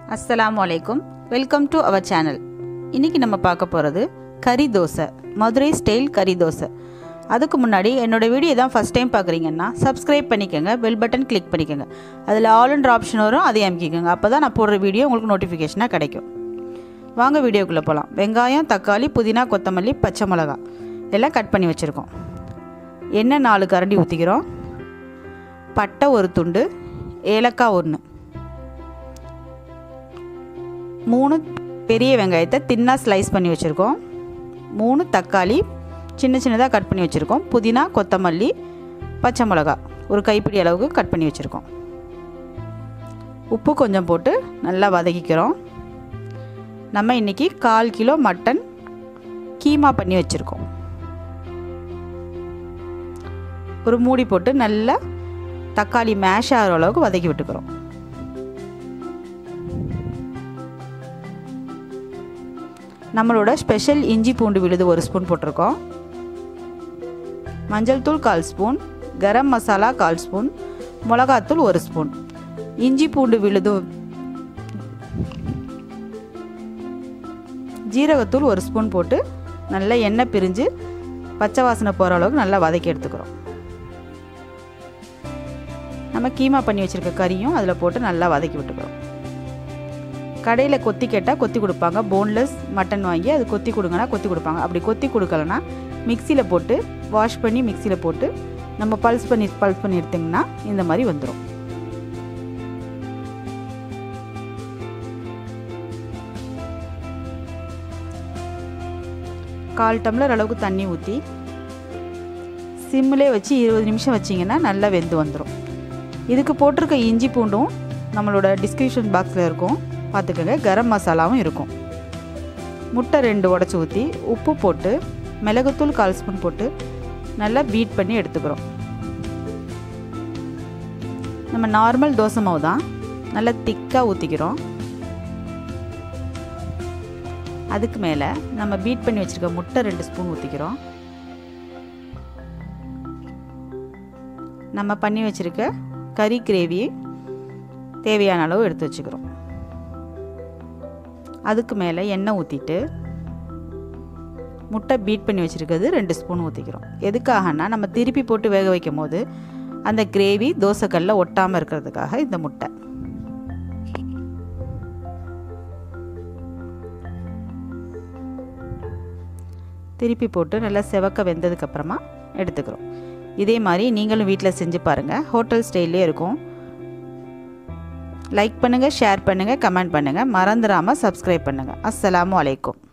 அஸ்ஸலாமு அலைக்கும் welcome to our channel இன்றைக்கி நம்ம பார்க்க போகிறது கறி தோசை மதுரை ஸ்டைல் கறி தோசை அதுக்கு முன்னாடி என்னோடய வீடியோ தான் ஃபஸ்ட் டைம் பார்க்குறீங்கன்னா சப்ஸ்கிரைப் பண்ணிக்கோங்க பெல் பட்டன் கிளிக் பண்ணிக்கோங்க அதில் ஆல்ன்ற ஆப்ஷன் வரும் அதை அமைக்கிக்கோங்க அப்போ தான் நான் போடுற வீடியோ உங்களுக்கு நோட்டிஃபிகேஷனாக கிடைக்கும் வாங்க வீடியோக்குள்ளே போகலாம் வெங்காயம் தக்காளி புதினா கொத்தமல்லி பச்சை மிளகா எல்லாம் கட் பண்ணி வச்சுருக்கோம் எண்ணெய் நாலு கரண்டி ஊற்றிக்கிறோம் பட்டை ஒரு துண்டு ஏலக்காய் ஒன்று மூணு பெரிய வெங்காயத்தை தின்னாக ஸ்லைஸ் பண்ணி வச்சுருக்கோம் மூணு தக்காளி சின்ன சின்னதாக கட் பண்ணி வச்சுருக்கோம் புதினா கொத்தமல்லி பச்சை மிளகா ஒரு கைப்பிடி அளவுக்கு கட் பண்ணி வச்சுருக்கோம் உப்பு கொஞ்சம் போட்டு நல்லா வதக்கிக்கிறோம் நம்ம இன்றைக்கி கால் கிலோ மட்டன் கீமா பண்ணி வச்சுருக்கோம் ஒரு மூடி போட்டு நல்லா தக்காளி மேஷ் ஆகிற அளவுக்கு வதக்கி விட்டுக்கிறோம் நம்மளோட ஸ்பெஷல் இஞ்சி பூண்டு விழுது ஒரு ஸ்பூன் போட்டிருக்கோம் மஞ்சள் தூள் கால் ஸ்பூன் கரம் மசாலா கால் ஸ்பூன் மிளகாத்தூள் ஒரு ஸ்பூன் இஞ்சி பூண்டு விழுது ஜீரகத்தூள் ஒரு ஸ்பூன் போட்டு நல்லா எண்ணெய் பிரிஞ்சு பச்சை வாசனை போகிற அளவுக்கு நல்லா வதக்கி எடுத்துக்கிறோம் நம்ம கீமா பண்ணி வச்சுருக்க கறியும் அதில் போட்டு நல்லா வதக்கி விட்டுக்கிறோம் கடையில் கொத்தி கேட்டால் கொத்தி கொடுப்பாங்க போன்லெஸ் மட்டன் வாங்கி அது கொத்தி கொடுங்கன்னா கொத்தி கொடுப்பாங்க அப்படி கொத்தி கொடுக்கலன்னா மிக்சியில் போட்டு வாஷ் பண்ணி மிக்சியில் போட்டு நம்ம பல்ஸ் பண்ணி பல்ஸ் பண்ணி எடுத்திங்கன்னா இந்த மாதிரி வந்துடும் கால் டம்ளர் அளவுக்கு தண்ணி ஊற்றி சிம்மிலே வச்சு இருபது நிமிஷம் வச்சிங்கன்னா நல்லா வெந்து வந்துடும் இதுக்கு போட்டிருக்க இஞ்சி பூண்டும் நம்மளோட டிஸ்கிரிப்ஷன் பாக்ஸில் இருக்கும் பார்த்துக்கோங்க கரம் மசாலாவும் இருக்கும் முட்டை ரெண்டு உடச்சி ஊற்றி உப்பு போட்டு மிளகுத்தூள் கால் ஸ்பூன் போட்டு நல்லா பீட் பண்ணி எடுத்துக்கிறோம் நம்ம நார்மல் தோசை மாவு தான் நல்லா திக்காக ஊற்றிக்கிறோம் அதுக்கு மேலே நம்ம பீட் பண்ணி வச்சுருக்க முட்டை ரெண்டு ஸ்பூன் ஊற்றிக்கிறோம் நம்ம பண்ணி வச்சுருக்க கறி கிரேவி தேவையான அளவு எடுத்து வச்சுக்கிறோம் அதுக்கு மேலே எண்ணெய் ஊற்றிட்டு முட்டை பீட் பண்ணி வச்சுருக்கிறது ரெண்டு ஸ்பூன் ஊற்றிக்கிறோம் எதுக்காகனா நம்ம திருப்பி போட்டு வேக வைக்கும் போது அந்த கிரேவி தோசைக்கல்ல ஒட்டாமல் இருக்கிறதுக்காக இந்த முட்டை திருப்பி போட்டு நல்லா செவக்க வெந்ததுக்கப்புறமா எடுத்துக்கிறோம் இதே மாதிரி நீங்களும் வீட்டில் செஞ்சு பாருங்கள் ஹோட்டல் ஸ்டைல்லே இருக்கும் லைக் பண்ணுங்கள் ஷேர் பண்ணுங்கள் கமெண்ட் பண்ணுங்கள் மறந்துடாமல் சப்ஸ்கிரைப் பண்ணுங்கள் அஸ்ஸலாமு அலைக்கும்